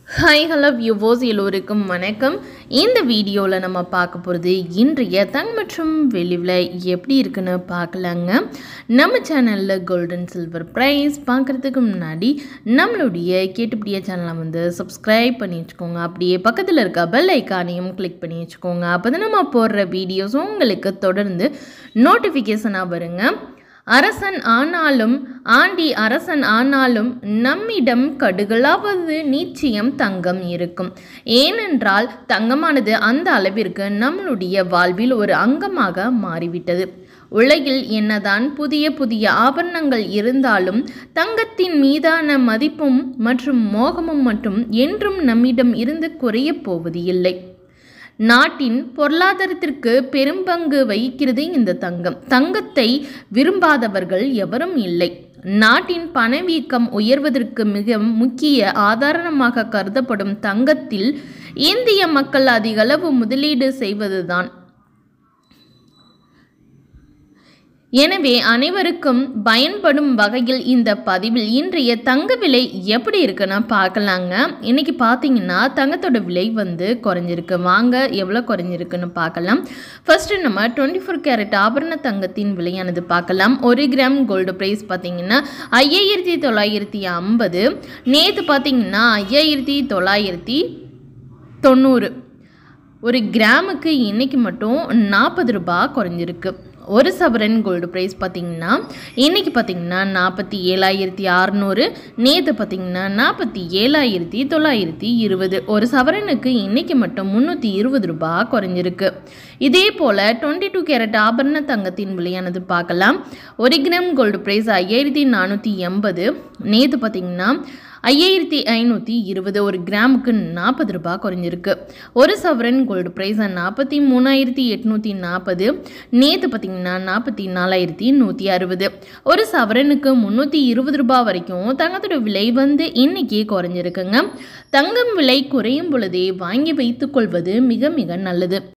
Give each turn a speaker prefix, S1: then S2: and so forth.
S1: hi hello வியூவோஸ் எல்லோருக்கும் வணக்கம் இந்த வீடியோவில் நம்ம பார்க்க போகிறது இன்றைய தங்கம் மற்றும் வெள்ளி விலை எப்படி இருக்குன்னு பார்க்கலாங்க நம்ம சேனலில் கோல்டன் சில்வர் ப்ரைஸ் பார்க்குறதுக்கு முன்னாடி நம்மளுடைய கேட்டுப்படிய சேனலை வந்து சப்ஸ்கிரைப் பண்ணி வச்சுக்கோங்க அப்படியே பக்கத்தில் இருக்க பெல் ஐக்கானையும் கிளிக் பண்ணி வச்சுக்கோங்க அப்போ தான் நம்ம போடுற வீடியோஸும் உங்களுக்கு தொடர்ந்து நோட்டிஃபிகேஷனாக வருங்க அரசன் ஆனாலும் ஆண்டி அரசன் ஆனாலும் நம்மிடம் கடுகளாவது நிச்சயம் தங்கம் இருக்கும் ஏனென்றால் தங்கமானது அந்த அளவிற்கு நம்மளுடைய வாழ்வில் ஒரு அங்கமாக மாறிவிட்டது உலகில் என்னதான் புதிய புதிய ஆபரணங்கள் இருந்தாலும் தங்கத்தின் மீதான மதிப்பும் மற்றும் மோகமும் மட்டும் என்றும் நம்மிடம் இருந்து குறையப் போவது இல்லை நாட்டின் பொருளாதாரத்திற்கு பெரும்பங்கு வகிக்கிறது இந்த தங்கம் தங்கத்தை விரும்பாதவர்கள் எவரும் இல்லை நாட்டின் பணவீக்கம் உயர்வதற்கு மிக முக்கிய ஆதாரமாக கருதப்படும் தங்கத்தில் இந்திய மக்கள் அதிகளவு முதலீடு செய்வதுதான் எனவே அனைவருக்கும் பயன்படும் வகையில் இந்த பதிவில் இன்றைய தங்க விலை எப்படி இருக்குன்னு பார்க்கலாங்க இன்னைக்கு பார்த்தீங்கன்னா தங்கத்தோட விலை வந்து குறைஞ்சிருக்கு வாங்க எவ்வளோ குறைஞ்சிருக்குன்னு பார்க்கலாம் ஃபர்ஸ்ட் நம்ம டுவெண்ட்டி ஃபோர் கேரட் ஆபரண தங்கத்தின் விலையானது பார்க்கலாம் ஒரு கிராம் கோல்டு ப்ரைஸ் பார்த்தீங்கன்னா ஐயாயிரத்தி தொள்ளாயிரத்தி ஐம்பது நேற்று பார்த்தீங்கன்னா ஐயாயிரத்தி தொள்ளாயிரத்தி தொண்ணூறு ஒரு கிராமுக்கு இன்னைக்கு மட்டும் நாற்பது ரூபாய் குறைஞ்சிருக்கு ஒரு சவரன் கோல்டு ப்ரைஸ் பார்த்திங்கன்னா இன்றைக்கி பார்த்திங்கன்னா நாற்பத்தி ஏழாயிரத்தி அறநூறு நேற்று பார்த்திங்கன்னா நாற்பத்தி ஏழாயிரத்தி தொள்ளாயிரத்தி இருபது ஒரு சவரனுக்கு இன்றைக்கி மட்டும் முந்நூற்றி இருபது ரூபாய் குறைஞ்சிருக்கு இதே போல் டுவெண்ட்டி டூ கேரட் ஆபரண தங்கத்தின் விலையானது பார்க்கலாம் ஒரு கிராம் கோல்டு ப்ரைஸ் ஐயாயிரத்தி நானூற்றி எண்பது நேற்று பார்த்திங்கன்னா ஐயாயிரத்தி ஐநூற்றி இருபது ஒரு கிராமுக்கு நாற்பது ரூபாய் குறைஞ்சிருக்கு ஒரு சவரன் கோல்டு ப்ரைஸ் நாற்பத்தி மூணாயிரத்தி எட்நூற்றி நாற்பது நேற்று பார்த்திங்கன்னா நாற்பத்தி நாலாயிரத்தி நூற்றி அறுபது ஒரு சவரனுக்கு முந்நூற்றி இருபது ரூபாய் வரைக்கும் தங்கத்தோட விலை வந்து இன்றைக்கி குறைஞ்சிருக்குங்க தங்கம் விலை குறையும் பொழுதே வாங்கி வைத்துக்கொள்வது மிக மிக நல்லது